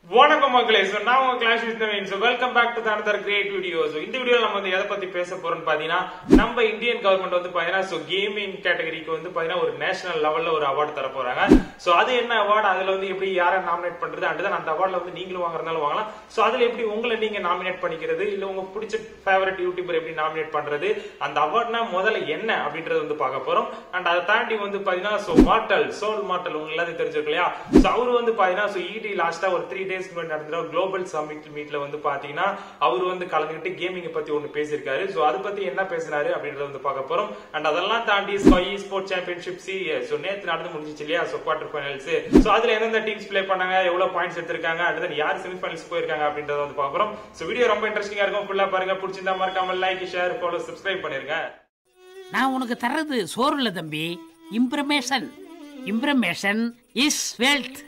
வணக்கம் மக்களே சோ நான் உங்க class with Naveen so welcome back to another create video so இந்த வீடியோல நம்ம வந்து எதை பத்தி பேச போறோம்னு பாத்தீங்கன்னா நம்ம இந்தியன் கவர்மெண்ட் வந்து பாத்தீங்கன்னா சோ கேமிங் கேட்டகரிக்கு வந்து பாத்தீங்கன்னா ஒரு நேஷனல் லெவல்ல ஒரு அவார்டு தர போறாங்க சோ அது என்ன அவார்டு அதுல வந்து எப்படி யாரை நாமினேட் பண்றது அண்ட் அந்த அவார்ட்ல வந்து நீங்களும் வாங்குறதுனால வாங்கலாம் சோ அதுல எப்படி உங்களை நீங்க நாமினேட் பண்ணிக்கிறது இல்ல உங்க பிடிச்ச ஃபேவரட் யூடியூபர் எப்படி நாமினேட் பண்றது அந்த அவார்ட்னா முதல்ல என்ன அப்படின்றது வந்து பார்க்க போறோம் அண்ட் அதை தாண்டி வந்து பாத்தீங்கன்னா சோ மார்டல் சோல் மார்டல் உங்களுக்கு எல்லாத்தையும் தெரிஞ்சிருக்கு இல்லையா சோ அவரு வந்து பாத்தீங்கன்னா சோ இடி லாஸ்டா ஒரு த்ரீ டேஸ்க்கு முன்னாடி நடந்த குளோபல் சமிட் மீட்ல வந்து பாத்தீங்கன்னா அவர் வந்து கலந்துக்கிட்டு கேமிங் பத்தி ஒண்ணு பேசியிருக்காரு சோ அதை பத்தி என்ன பேசினாரு அப்படின்றத வந்து பார்க்க போறோம் அண்ட் அதெல்லாம் தாண்டி Skyesports championship series so நேத்து நடந்து முடிஞ்சிச்சு இல்லையா சோ குவார்டர் ஃபைனல்ஸ் சோ அதுல எந்தெந்த டீம்ஸ் ப்ளே பண்ணாங்க எவ்வளவு பாயிண்ட்ஸ் எடுத்திருக்காங்க அடுத்து யார் செமிஃபைனல்ஸ் போயிருக்காங்க அப்படின்றத வந்து பார்க்குறோம் சோ வீடியோ ரொம்ப இன்ட்ரெஸ்டிங்கா இருக்கும் ஃபுல்லா பாருங்க பிடிச்சிருந்தா மறக்காம லைக் ஷேர் ஃபாலோ சப்ஸ்கிரைப் பண்ணிருங்க நான் உனக்கு தர்றது சோறு இல்ல தம்பி information information is wealth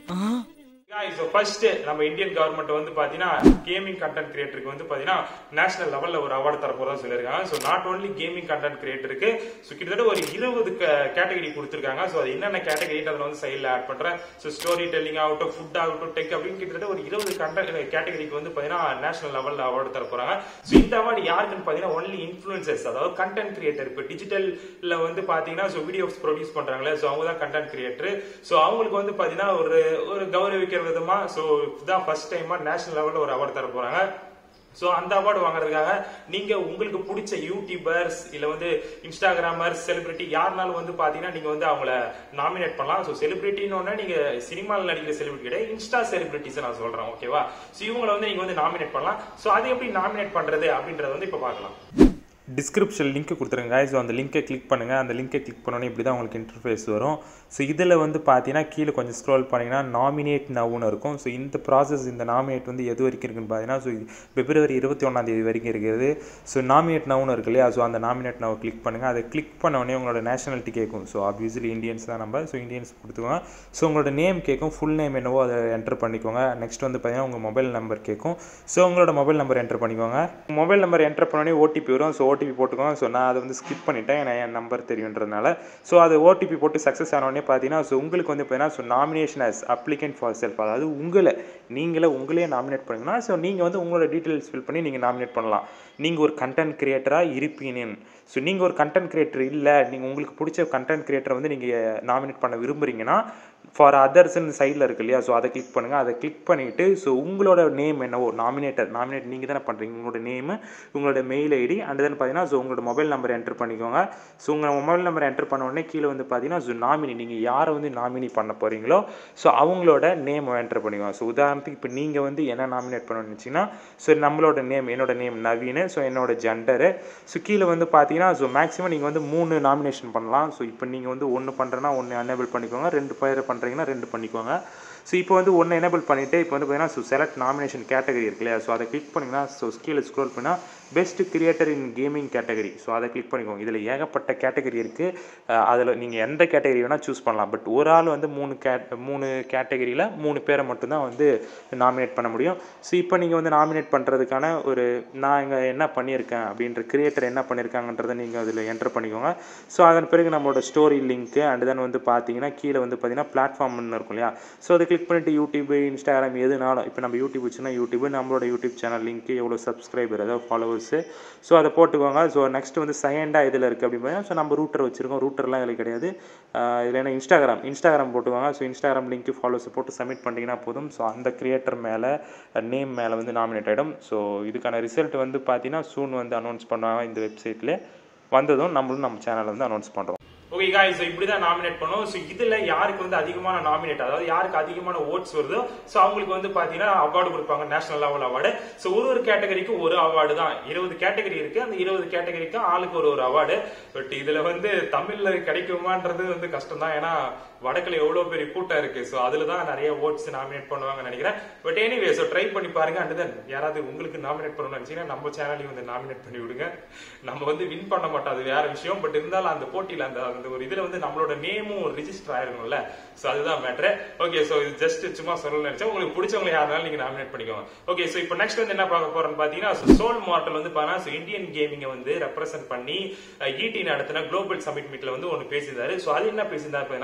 guys so first நம்ம இந்தியன் கவர்மெண்ட் வந்து பாத்தீங்கன்னா கேமிங் கண்டென்ட் கிரியேட்டருக்கு வந்து பாத்தீங்கன்னா நேஷனல் லெவல்ல ஒரு அவார்டு தர போறதா சொல்லியிருக்காங்க so not only gaming content கிரியேட்டருக்கு சோ கிட்டத்தட்ட ஒரு இருபது கேட்டகரி கொடுத்திருக்காங்க சோ அது என்னென்ன கேட்டகரி அதுல வந்து சைடுல ஆட் பண்றேன் சோ ஸ்டோரி டெல்லிங் ஆகட்டும் ஃபுட் ஆகட்டும் டெக் அப்படின்னு கிட்டத்தட்ட ஒரு இருபது கண்டென்ட் கேட்டகரிக்கு வந்து பாத்தீங்கன்னா நேஷனல் லெவல்ல அவார்டு தர போறாங்க சோ இந்த அவார்டு யாருக்குன்னு பாத்தீங்கன்னா ஒன்லி இன்ஃபுளுசர்ஸ் அதாவது கண்டென்ட் கிரியேட்டர் இப்போ டிஜிட்டல்ல வந்து பாத்தீங்கன்னா சோ வீடியோஸ் ப்ரொடியூஸ் பண்றாங்களே சோ அவங்க தான் கண்டென்ட் கிரியேட்டர் சோ அவங்களுக்கு வந்து பாத்தீங்கன்னா ஒரு ஒரு கௌரவிக்கிற விதமா சோ இதுதான் ஃபர்ஸ்ட் டைமா நேஷனல் லெவல்ல ஒரு அவார்டு தர போறாங்க சோ அந்த அவார்டு வாங்குறதுக்காக நீங்க உங்களுக்கு பிடிச்ச யூடியூபர்ஸ் இல்ல வந்து இன்ஸ்டாகிராமர்ஸ் செலிபிரிட்டி யாருனாலும் வந்து பாத்தீங்கன்னா நீங்க வந்து அவங்கள நாமினேட் பண்ணலாம் சோ செலிபிரிட்டின்னு நீங்க சினிமாவில் நடிக்கிற செலிபிரிட்டி கிடையாது இன்ஸ்டா செலிபிரிட்டிஸ் நான் சொல்றேன் ஓகேவா சோ இவங்களை வந்து நீங்க வந்து நாமினேட் பண்ணலாம் சோ அது எப்படி நாமினேட் பண்றது அப்படின்றத வந்து இப்ப பார்க்கலாம் டிஸ்கிரிப்ஷன் லிங்க் கொடுத்துருங்க guys. ஸோ அந்த லிங்கை கிளிக் பண்ணுங்கள் அந்த லிங்கை கிளிக் பண்ணோன்னே இப்படி தான் உங்களுக்கு இன்டர்ஃபேஸ் வரும் ஸோ இதில் வந்து பார்த்தீங்கன்னா கீழே கொஞ்சம் ஸ்க்ரோல் பண்ணிங்கன்னா நாமினேட் நவுன்னு இருக்கும் ஸோ இந்த ப்ராசஸ் இந்த நாமினேட் வந்து எது வரைக்கும் இருக்குன்னு பார்த்தீங்கன்னா ஸோ பிப்ரவரி இருபத்தி ஒன்றாந்தேதி வரைக்கும் இருக்குது ஸோ நாமினேட் நவுன்னு இருக்கு இல்லையா ஸோ அந்த நாமினேட் நவ் கிளிக் பண்ணுங்கள் அதை கிளிக் பண்ண உடனே உங்களோட நேஷனாலிட்டி கேட்கும் ஸோ ஆப்வியஸ்லி இந்தியன்ஸ் தான் நம்ம ஸோ இந்தியன்ஸ் கொடுத்துக்கோங்க ஸோ உங்களோட நேம் கேட்கும் ஃபுல் நேம் என்னவோ அதை என்டர் பண்ணிக்கோங்க நெக்ஸ்ட் வந்து பார்த்தீங்கன்னா உங்கள் மொபைல் நம்பர் கேட்கும் ஸோ உங்களோட மொபைல் நம்பர் என்டர் பண்ணிக்கோங்க மொபைல் நம்பர் என்டர் பண்ணோடனே ஓடிபி வரும் ஸோ ஓடிபி போட்டுக்கோங்க ஸோ நான் அதை வந்து ஸ்கிப் பண்ணிட்டேன் ஏன்னா என் நம்பர் தெரியுன்றதுனால ஸோ அது ஓடிபி போட்டு சக்ஸஸ் ஆனோடனே பார்த்தீங்கன்னா ஸோ உங்களுக்கு வந்து பார்த்தீங்கன்னா so nomination as applicant for self அதாவது உங்களை நீங்களே உங்களே நாமினேட் பண்ணிங்கன்னா ஸோ நீங்கள் வந்து உங்களோட டீட்டெயில்ஸ் ஃபில் பண்ணி நீங்கள் நாமினேட் பண்ணலாம் நீங்கள் ஒரு கண்டென்ட் கிரியேட்டராக இருப்பீனின் ஸோ நீங்கள் ஒரு கண்டென்ட் கிரியேட்டர் இல்லை நீங்கள் உங்களுக்கு பிடிச்ச கண்டென்ட் கிரியேட்டரை வந்து நீங்கள் நாமினேட் பண்ண விரும்புறீங்கன்னா ஃபார் அதர்ஸ்ன்னு சைடில் இருக்கு இல்லையா ஸோ அதை கிளிக் பண்ணுங்கள் அதை கிளிக் பண்ணிவிட்டு ஸோ உங்களோட நேம் என்னவோ நாமினேட்டர் நாமினேட் நீங்கள் தானே பண்ணுறீங்க உங்களோட நேமு உங்களோட மெயில் ஐடி அண்ட் தென் பார்த்தீங்கன்னா ஸோ உங்களோட மொபைல் நம்பர் என்டர் பண்ணிக்கோங்க ஸோ உங்கள் மொபைல் நம்பர் என்டர் பண்ண உடனே கீழே வந்து பார்த்தீங்கன்னா ஸோ நாமினி நீங்கள் யாரை வந்து நாமினி பண்ண போகிறீங்களோ ஸோ அவங்களோட நேம் என்டர் பண்ணிக்கோங்க ஸோ உதாரணத்துக்கு இப்போ நீங்கள் வந்து என்ன நாமினேட் பண்ணணும்னு வச்சிங்கன்னா ஸோ நம்மளோட நேம் என்னோட நேம் நவீன் ஸோ என்னோட ஜெண்டரு ஸோ கீழே வந்து பார்த்தீங்கன்னா ஸோ மேக்ஸிமம் நீங்கள் வந்து மூணு நாமினேஷன் பண்ணலாம் ஸோ இப்போ நீங்கள் வந்து ஒன்று பண்ணுறேன்னா ஒன்று எனேபிள் பண்ணிக்கோங்க ரெண்டு பேர் பண்ணுறீங்கன்னா ரெண்டு பண்ணிக்கோங்க ஸோ இப்போ வந்து ஒன்று எனேபிள் பண்ணிவிட்டு இப்போ வந்து பார்த்தீங்கன்னா ஸோ செலக்ட் நாமினேஷன் கேட்டகரி இருக்கு இல்லையா ஸோ அதை கிளிக் பண்ணிங்கன்னா ஸோ கீழே ஸ்க்ரோல் பண்ணால் best creator in gaming category so அதை கிளிக் பண்ணிக்கோங்க இதில் ஏகப்பட்ட கேட்டகரி இருக்குது அதில் நீங்கள் எந்த கேட்டகரி வேணால் சூஸ் பண்ணலாம் பட் ஒரு ஆள் வந்து மூணு கேட் மூணு கேட்டகரியில் மூணு பேரை மட்டும்தான் வந்து நாமினேட் பண்ண முடியும் ஸோ இப்போ நீங்கள் வந்து நாமினேட் பண்ணுறதுக்கான ஒரு நான் இங்கே என்ன பண்ணியிருக்கேன் அப்படின்ற கிரியேட்டர் என்ன பண்ணியிருக்காங்கன்றதை நீங்கள் அதில் என்டர் பண்ணிக்கோங்க ஸோ அதன் பிறகு நம்மளோட ஸ்டோரி லிங்க்கு அண்ட் தென் வந்து பார்த்தீங்கன்னா கீழே வந்து பார்த்தீங்கன்னா பிளாட்ஃபார்ம்னு இருக்கும் இல்லையா ஸோ அதை கிளிக் பண்ணிட்டு யூடியூப் இன்ஸ்டாகிராம் எதுனாலும் இப்போ நம்ம யூடியூப் வச்சுன்னா யூடியூப் நம்மளோட யூடியூப் சேனல் லிங்க் எவ்வளோ சப்ஸ்கிரைபர் அதாவது ஃபாலோவர்ஸு ஸோ அதை போட்டுக்கோங்க ஸோ நெக்ஸ்ட் வந்து செகண்டாக இதில் இருக்குது அப்படின்னு ஸோ நம்ம ரூட்டர் வச்சுருக்கோம் ரூட்டர்லாம் இதில் கிடையாது ஆஹ் இதில் என்ன இன்ஸ்டாகிராம் இன்ஸ்டாகிராம் போட்டுக்கோங்க ஸோ இன்ஸ்டாகிராம் லிங்க் ஃபாலோஸ் போட்டு சப்மிட் பண்ணிங்கன்னா போதும் ஸோ அந்த கிரியேட்டர் மேலே நேம் மேலே வந்து நாமினேட் ஆகிடும் ஸோ இதுக்கான ரிசல்ட் வந்து பார்த்தீங்கன்னா சூன் வந்து அனௌன்ஸ் பண்ணுவாங்க இந்த வெப்சைட்லேயே வந்ததும் நம்மளும் நம்ம சேனலில் வந்து அனௌன்ஸ் பண்ணுறோம் ஓகே guys so இப்படிதான் நாமினேட் பண்ணுவோம் சோ இதுல யாருக்கு வந்து அதிகமான நாமினேட் அதாவது யாருக்கு அதிகமான ஓட்ஸ் வருதோ சோ அவங்களுக்கு வந்து பாத்தீங்கன்னா அவார்டு கொடுப்பாங்க நேஷனல் லெவல் அவார்டு சோ ஒரு ஒரு கேட்டகரிக்கு ஒரு அவார்டு தான் இருபது கேட்டகரி இருக்கு அந்த இருபது கேட்டகரிக்கு ஆளுக்கு ஒரு ஒரு அவார்டு பட் இதுல வந்து தமிழ்ல கிடைக்குமான்றது வந்து கஷ்டம் தான் ஏன்னா வடக்குல எவ்வளவு பெரிய கூட்டம் இருக்கு சோ அதுல தான் நிறைய ஓட்ஸ் நாமினேட் பண்ணுவாங்கன்னு நினைக்கிறேன் பட் எனிவே சோ ட்ரை பண்ணி பாருங்க அண்ட் தென் யாராவது உங்களுக்கு நாமினேட் பண்ணணும்னு நினைச்சீங்கன்னா நம்ம சேனலையும் வந்து நாமினேட் பண்ணி விடுங்க நம்ம வந்து வின் பண்ண மாட்டோம் அது வேற விஷயம் பட் இருந்தாலும் அந்த போட்டியில அந்த அந்த ஒரு இதுல வந்து நம்மளோட நேமும் ரிஜிஸ்டர் ஆயிருக்கும்ல சோ அதுதான் மேட்ரு ஓகே சோ இது ஜஸ்ட் சும்மா சொல்லணும்னு நினைச்சேன் உங்களுக்கு பிடிச்சவங்க யாருனாலும் நீங்க நாமினேட் பண்ணிக்கோங்க ஓகே சோ இப்போ நெக்ஸ்ட் வந்து என்ன பார்க்க போறோம்னு பாத்தீங்கன்னா சோல் மார்ட்டல் வந்து பாத்தீங்கன்னா இந்தியன் கேமிங்க வந்து ரெப்ரசென்ட் பண்ணி ஈடி நடத்தின குளோபல் சமிட் மீட்ல வந்து ஒன்னு பேசியிருந்தாரு சோ அது என்ன பேசியிருந்தாரு பாத்தீங்கன்னா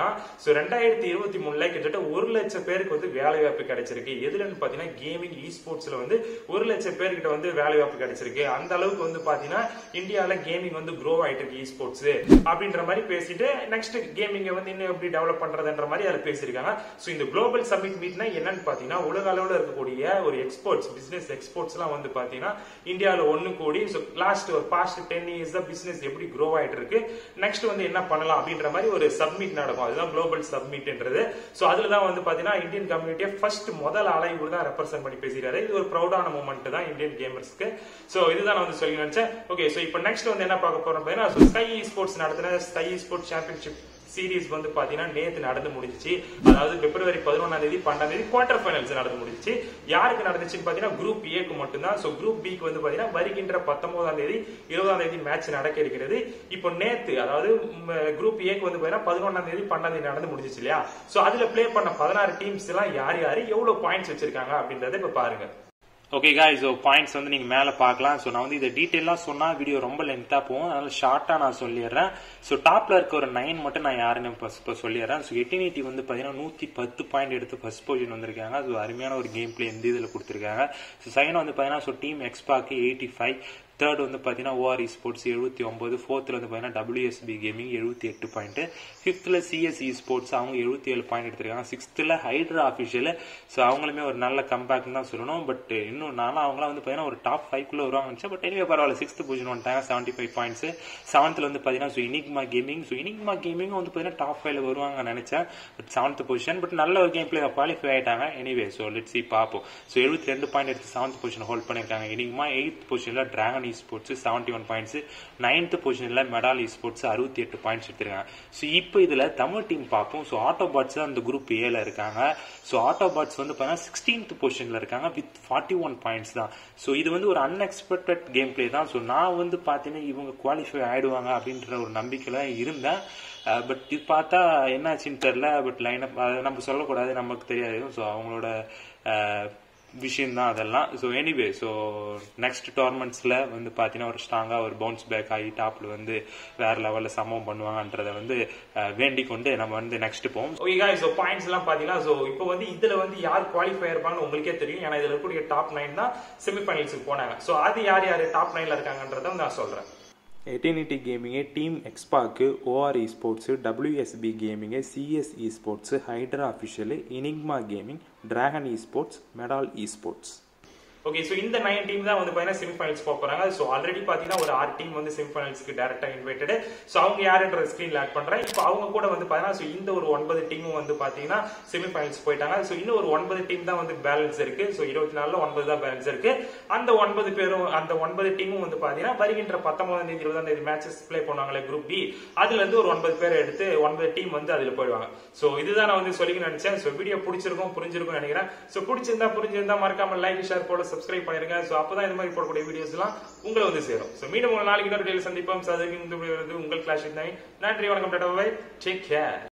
சோ ரெண்டாயிரத்தி இருபத்தி மூணுல கிட்டத்தட்ட ஒரு லட்சம் பேருக்கு வந்து வேலை வாய்ப்பு கிடைச்சிருக்கு எதுலன்னு பாத்தீங்கன்னா கேமிங் இ ஸ்போர்ட்ஸ்ல வந்து ஒரு லட்சம் பேர்கிட்ட வந்து வேலை வாய்ப்பு கிடைச்சிருக்கு அந்த அளவுக்கு வந்து பாத்தீங்கன்னா இந்தியால கேமிங் வந்து க்ரோ ஆயிட்டு இருக்கு இ ஸ்போர்ட்ஸ் அப்படின்ற மாதிரி பேசிட்டு நெக்ஸ்ட் கேமிங்கை வந்து இன்னும் எப்படி டெவலப் பண்றதுன்ற மாதிரி அதில் பேசியிருக்காங்க ஸோ இந்த குளோபல் சமிட் மீட்னா என்னன்னு பாத்தீங்கன்னா உலக அளவில் இருக்கக்கூடிய ஒரு எக்ஸ்போர்ட்ஸ் பிசினஸ் எக்ஸ்போர்ட்ஸ் எல்லாம் வந்து பாத்தீங்கன்னா இந்தியாவில் ஒண்ணு கூடி ஸோ லாஸ்ட் ஒரு பாஸ்ட் டென் இயர்ஸ் தான் பிசினஸ் எப்படி க்ரோ ஆயிட்டு இருக்கு நெக்ஸ்ட் வந்து என்ன பண்ணலாம் அப்படின்ற மாதிரி ஒரு சப்மிட் நடக்கும் அதுதான் குளோபல் சப்மிட்ன்றது ஸோ அதுல தான் வந்து பாத்தீங்கன்னா இந்தியன் கம்யூனிட்டியை ஃபர்ஸ்ட் முதல் ஆளை இவர் தான் ரெப்ரசென்ட் பண்ணி பேசியிருக்காரு இது ஒரு ப்ரௌடான மூமெண்ட் தான் இந்தியன் கேமர்ஸ்க்கு ஸோ இதுதான் நான் வந்து சொல்லி நினைச்சேன் ஓகே ஸோ இப்போ நெக்ஸ்ட் வந்து என்ன பார்க்க போறோம் பார்த்தீங்கன்னா ஸ்கை ஸ்போர்ட்ஸ் நடத்தின ஸ்கை ஸ்போர்ட்ஸ் சாம்பியன்ஷிப் சீரீஸ் வந்து பாத்தீங்கன்னா நேத்து நடந்து முடிஞ்சிச்சு அதாவது பிப்ரவரி பதினொன்னாம் தேதி பன்னெண்டாம் தேதி குவார்டர் ஃபைனல்ஸ் நடந்து முடிஞ்சிச்சு யாருக்கு நடந்துச்சுன்னு பாத்தீங்கன்னா குரூப் ஏக்கு மட்டும்தான் சோ குரூப் பிக்கு வந்து பாத்தீங்கன்னா வருகின்ற பத்தொன்பதாம் தேதி இருபதாம் தேதி மேட்ச் நடக்க இருக்கிறது இப்போ நேத்து அதாவது குரூப் ஏக்கு வந்து பாத்தீங்கன்னா பதினொன்னாம் தேதி பன்னெண்டாம் தேதி நடந்து முடிஞ்சிச்சு இல்லையா சோ அதுல ப்ளே பண்ண பதினாறு டீம்ஸ் எல்லாம் யார் யாரு எவ்வளவு பாயிண்ட்ஸ் வச்சிருக்காங்க அப்படின்றத இப்ப பாருங்க ஓகே காய் ஸோ பாயிண்ட்ஸ் வந்து நீங்கள் மேலே பார்க்கலாம் ஸோ நான் வந்து இதை டீட்டெயிலாக சொன்னால் வீடியோ ரொம்ப லென்த்தாக போகும் அதனால ஷார்ட்டாக நான் சொல்லிடுறேன் ஸோ டாப்பில் இருக்க ஒரு நைன் மட்டும் நான் யாருன்னு இப்போ இப்போ சொல்லிடுறேன் ஸோ எட்டினிட்டி வந்து பார்த்தீங்கன்னா நூற்றி பத்து பாயிண்ட் எடுத்து ஃபர்ஸ்ட் பொசிஷன் வந்திருக்காங்க ஸோ அருமையான ஒரு கேம் பிளே இந்த இதில் கொடுத்துருக்காங்க ஸோ செகண்ட் வந்து பார்த்தீங்கன்னா so team XSpark eighty five third வந்து பார்த்தீங்கன்னா ஓஆர்இ ஸ்போர்ட்ஸ் எழுபத்தி ஒன்பது ஃபோர்த்தில் வந்து பார்த்தீங்கன்னா டபிள்யூஎஸ்பி கேமிங் எழுபத்தி எட்டு பாயிண்ட் ஃபிஃப்த்தில் சிஎஸ்இ ஸ்போர்ட்ஸ் அவங்க எழுபத்தி ஏழு பாயிண்ட் எடுத்திருக்காங்க சிக்ஸ்த்தில் ஹைட்ரா அஃபிஷியல் ஸோ அவங்களுமே ஒரு நல்ல கம்பேக் தான் சொல்லணும் பட் இன்னும் நானும் அவங்களாம் வந்து பார்த்தீங்கன்னா ஒரு டாப் ஃபைவ்க்குள்ள வருவாங்க நினச்சேன் பட் எனிவே பரவாயில்ல சிக்ஸ்த் பொசிஷன் வந்துட்டாங்க செவன்ட்டி ஃபைவ் பாயிண்ட்ஸ் செவன்த்தில் வந்து பார்த்தீங்கன்னா so Enigma gaming so Enigma gaming வந்து பார்த்தீங்கன்னா டாப் ஃபைவ்ல வருவாங்க நினைச்சேன் பட் செவன்த் பொசிஷன் பட் நல்ல ஒரு கேம் பிளே குவாலிஃபை ஆயிட்டாங்க எனிவே ஸோ லெட் சி பார்ப்போம் ஸோ எழுபத்தி ரெண்டு பாயிண்ட் எடுத்து செவன்த் பொசிஷன் ஹோல்ட் பண்ணியிருக்காங்க இனிக்மா எயித் பொசிஷனில் Dragon esports seventy one points ninth பொசிஷனில் மெடால் இ ஸ்போர்ட்ஸ் அறுபத்தி எட்டு பாயிண்ட்ஸ் எடுத்திருக்காங்க ஸோ இப்போ இதில் தமிழ் டீம் பார்ப்போம் ஸோ ஆட்டோபாட்ஸ் அந்த குரூப் ஏல இருக்காங்க ஸோ ஆட்டோபாட்ஸ் வந்து பார்த்தீங்கன்னா சிக்ஸ்டீன்த் பொசிஷனில் இருக்காங்க வித் ஃபார்ட்டி ஒன் பாயிண்ட்ஸ் தான் ஸோ இது வந்து ஒரு அன்எக்ஸ்பெக்டட் கேம் பிளே தான் ஸோ நான் வந்து பார்த்தீங்கன்னா இவங்க குவாலிஃபை ஆயிடுவாங்க அப்படின்ற ஒரு நம்பிக்கையில் இருந்தேன் பட் இது பார்த்தா என்னாச்சுன்னு தெரில பட் லைன் அப் நம்ம சொல்லக்கூடாது நமக்கு தெரியாது ஸோ அவங்களோட விஷயம் தான் அதெல்லாம் ஸோ எனிவே ஸோ நெக்ஸ்ட் டோர்னமெண்ட்ஸில் வந்து பார்த்தீங்கன்னா ஒரு ஸ்ட்ராங்காக ஒரு பவுன்ஸ் பேக் ஆகி டாப்பில் வந்து வேற லெவலில் சம்பவம் பண்ணுவாங்கன்றதை வந்து வேண்டிக் கொண்டு நம்ம வந்து நெக்ஸ்ட் போவோம் ஓகே guys ஸோ பாயிண்ட்ஸ் எல்லாம் பாத்தீங்கன்னா ஸோ இப்போ வந்து இதுல வந்து யார் குவாலிஃபை இருப்பாங்கன்னு உங்களுக்கே தெரியும் ஏன்னா இதுல இருக்கக்கூடிய டாப் நைன் தான் செமிஃபைனல்ஸுக்கு போனாங்க ஸோ அது யார் யார் டாப் நைன்ல இருக்காங்கன்றதை நான் சொல்றேன் Entity gaming team XSpark ORE sports WSB gaming CSE sports Hydra official Enigma gaming Dragon esports Medal esports okay so இந்த நைன் டீம் தான் வந்து பார்த்தீங்கன்னா செமிஃபைனல்ஸ் போக போறாங்க ஸோ ஆல்ரெடி பார்த்தீங்கன்னா ஒரு ஆறு டீம் வந்து செமிஃபைனல்ஸ்க்கு டேரக்டா இன்வைட்டட் ஸோ அவங்க யாருன்ற ஸ்க்ரீன்ல ஆட் பண்றேன் இப்போ அவங்க கூட வந்து பார்த்தீங்கன்னா ஸோ இந்த ஒரு ஒன்பது டீமும் வந்து பார்த்தீங்கன்னா செமிஃபைனல்ஸ் போயிட்டாங்க ஸோ இன்னும் ஒரு ஒன்பது டீம் தான் வந்து பேலன்ஸ் இருக்கு ஸோ இருபத்தி நாலுல ஒன்பது தான் பேலன்ஸ் இருக்கு அந்த ஒன்பது பேரும் அந்த ஒன்பது டீமும் வந்து பார்த்தீங்கன்னா வருகின்ற பத்தொன்பதாம் தேதி இருபதாம் தேதி மேட்சஸ் ப்ளே பண்ணுவாங்களே குரூப் பி அதுல இருந்து ஒரு ஒன்பது பேரை எடுத்து ஒன்பது டீம் வந்து அதுல போயிடுவாங்க ஸோ இதுதான் நான் வந்து சொல்லிக்க நினைச்சேன் ஸோ வீடியோ பிடிச்சிருக்கும் புரிஞ்சிருக்கும் நினைக்கிறேன் ஸோ பிடிச்சிருந்தா புரிஞ்சிருந்தா மறக்காம லைக் ஷேர் போட சப்ஸ்கிரைப் பண்ணிருங்க ஸோ அப்பதான் இந்த மாதிரி போடக்கூடிய வீடியோஸ் எல்லாம் உங்களை வந்து சேரும் ஸோ மீண்டும் ஒரு நாளைக்கு இன்னொரு டேல சந்திப்போம் ஸோ அதுக்கு இந்த video வந்து உங்கள் கிளாஷ் நன்றி வணக்கம் டாடா பை டேக் கேர்